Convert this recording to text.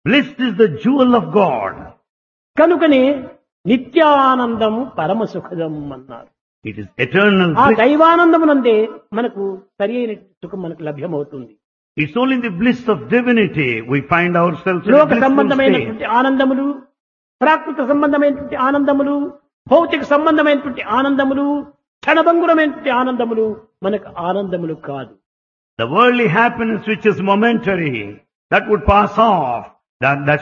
Bliss is the jewel of God. కనుకనే నిత్యానందము పరమ సుఖదం అన్నారు It is eternal ఆ bliss. దైవానందమునందే మనకు సరి అయిన సుఖం మనకు లభ్యమవుతుంది It's only in the bliss of divinity we find ourselves in a లోక blissful state. సంబంధమైనటువంటి ఆనందములు ప్రాకృత సంబంధమైనటువంటి ఆనందములు భౌతిక సంబంధమైనటువంటి ఆనందములు క్షణభంగురమైనటువంటి ఆనందములు మనకు ఆనందములు కాదు The worldly happiness which is momentary, that would pass off. That, that